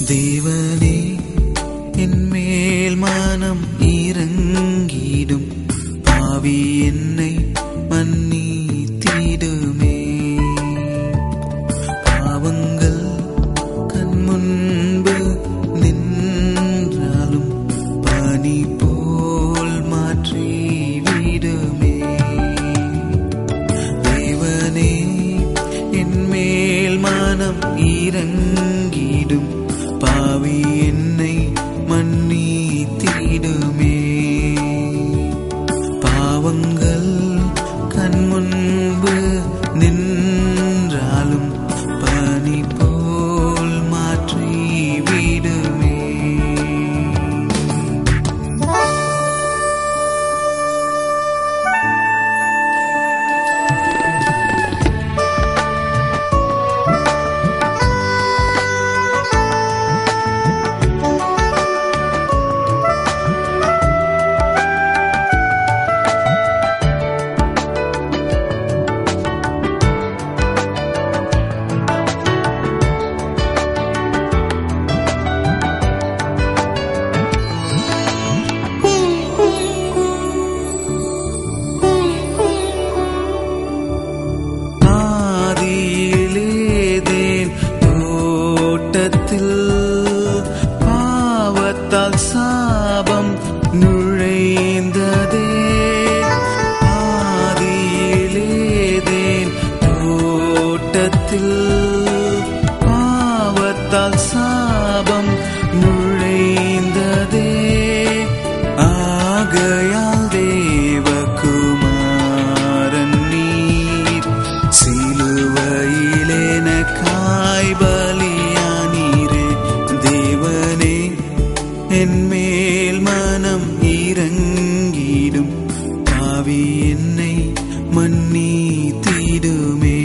தேவனே என் மேல் மனம் இறங்கிடும் பாவி என்னை மன்னித்திடுமே பாவங்கள் கண் முன்பு நின்றாலும் பனி போல் மாற்றி விடுமே தேவனே என் மேல் மனம் இறங்கிடும் பாவி என்னை மன்னித்திடுமே பாவங்கள் கண் முன்பு நின்றாலும் பனி போல் மாற்றி விடுமே ஆதியிலேதேன் தோட்டத்தில் பாவத்தால் சாபம் நுழைந்ததே ஆதியிலேதேன் தோட்டத்தில் பாவத்தால் சாபம் நுழைந்ததே ஆகையால் தேவகுமாரன் நீர் சிலுவையிலெனக்காய் பலியானீரே தேவனே என் மேல் மனம் இறங்கிடும் பாவி என்னை மன்னித்திடுமே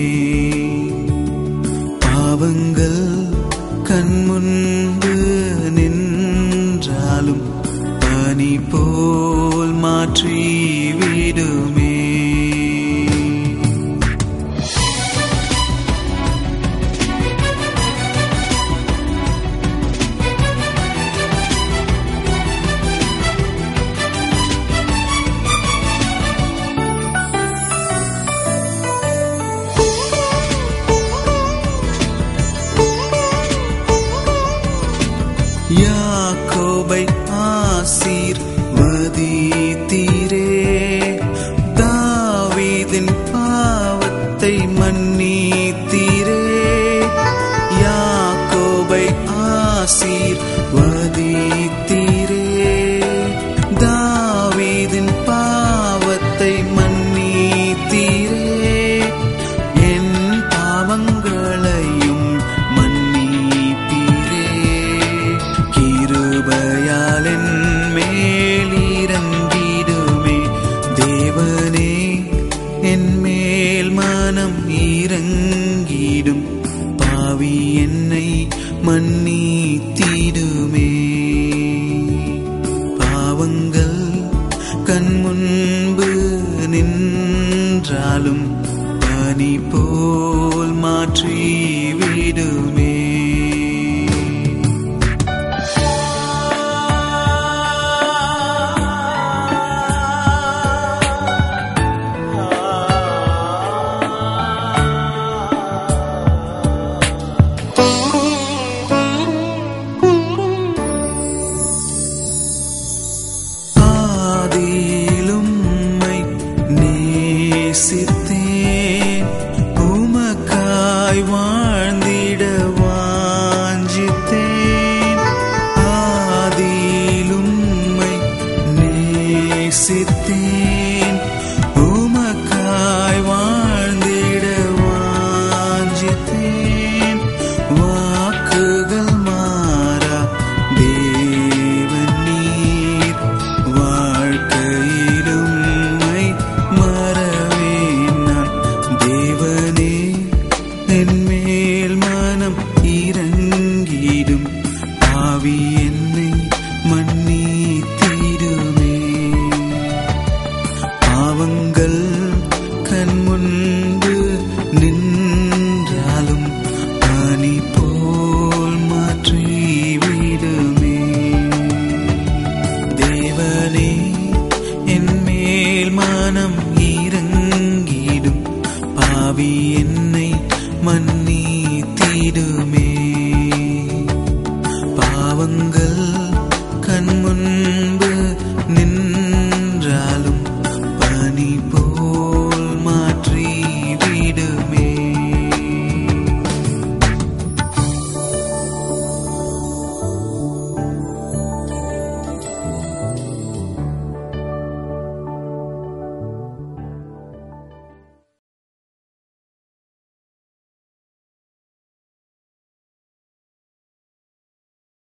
பாவங்கள் கண் முன்பு நின்றாலும் பனி போல் மாற்றி விடுமே யாக்கோபை ஆசீர் வதித்தீரே தாவீதின் பாவத்தை மன்னித்தீரே யாக்கோபை ஆசீர் வதித்தீரே தாவீதின் பாவத்தை மன்னித்தீரே என் பாவங்களையும் மன்னிப்பீரே கிருபையால் என் மேல் இறங்கிடுமே தேவனே என் மேல் மனம் இறங்கிடும் பாவி என்னை மன்னித்திடுமே பாவங்கள் கண் முன்பு நின்றாலும் பனி போல் மாற்றி விடுமே ஆதியிலும்மை நேசித்தேன் உமக்காய் வாழ்ந்திட வாஞ்சித்தேன் ஆதியிலும்மை நேசித்தேன் உமக்காய் வாழ்ந்திட வாஞ்சித்தேன் வாக்குகள் மாறா தேவன் நீர் வாழ்க்கையிலும் மை மறவேன் நான் தேவனே என் மேல் மனம் இறங்கிடும் ஆவி என்னை மன்னித்திடுமே பாவங்கள் கண் முன்பு நின்றாலும் பனி போல் மாற்றி விடுமே